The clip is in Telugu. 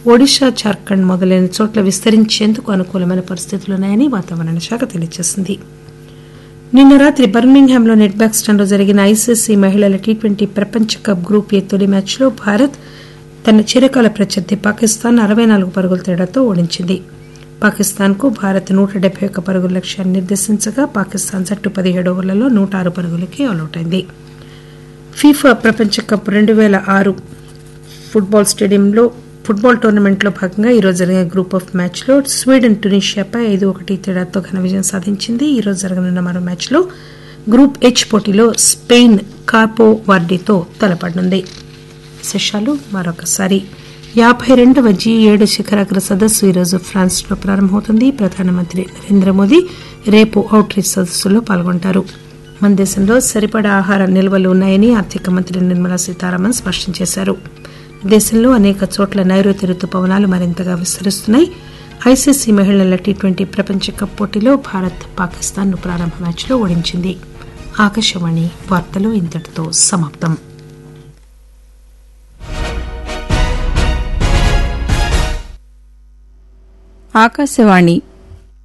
ఒడిశా జార్ఖండ్ మొదలైన చోట్ల విస్తరించేందుకు అనుకూలమైన పరిస్థితులున్నాయని వాతావరణ శాఖ తెలియజేసింది నిన్న రాత్రి బర్మింగ్హామ్లో నెట్ బ్యాక్స్టన్లో జరిగిన ఐసీసీ మహిళల టీ ట్వంటీ ప్రపంచ కప్ గ్రూప్ ఏ తొలి మ్యాచ్లో భారత్ తన చిరకాల ప్రత్యర్థి పాకిస్తాన్ అరవై నాలుగు పరుగుల తేడాతో ఓడించింది పాకిస్తాన్కు భారత్ నూట డెబ్బై ఒక్క పరుగుల లక్ష్యాన్ని నిర్దేశించగా పాకిస్తాన్ జట్టు పదిహేడు ఓవర్లలో నూట ఆరు పరుగులకి ఆలౌట్ అయింది ఫీఫా ప్రపంచ కప్ రెండు పేల ఆరు ఫుట్బాల్ స్టేడియంలో ఫుట్బాల్ టోర్నమెంట్లో భాగంగా ఈరోజు జరిగిన గ్రూప్ ఆఫ్ మ్యాచ్లో స్వీడన్ టునీషియాపై ఐదు ఒకటి తేడాతో ఘన విజయం సాధించింది ఈరోజు జరగనున్న మరో మ్యాచ్లో గ్రూప్ హెచ్ పోటీలో స్పెయిన్ కార్పో వార్డీతో తలపడనుంది విశేషాలు మరొకసారి యాభై రెండవ జీ ఏడు శిఖరాగ్ర సదస్సు ఈరోజు ఫ్రాన్స్ లో ప్రారంభమవుతుంది ప్రధానమంత్రి నరేంద్ర మోదీ రేపు అవుట్ రీచ్ సదస్సులో పాల్గొంటారు మన దేశంలో సరిపడా ఆహార నిల్వలు ఉన్నాయని ఆర్థిక మంత్రి నిర్మలా సీతారామన్ స్పష్టం చేశారు దేశంలో అనేక చోట్ల నైరుతి రుతుపవనాలు మరింతగా విస్తరిస్తున్నాయి ఐసీసీ మహిళల టీ ట్వంటీ ప్రపంచ కప్ పోటీలో భారత్ పాకిస్తాన్ ను ప్రారంభ మ్యాచ్లో ఓడించింది ఆకాశవాణి వార్తలు ఇంతటితో సమాప్తం ఆకాశవాణి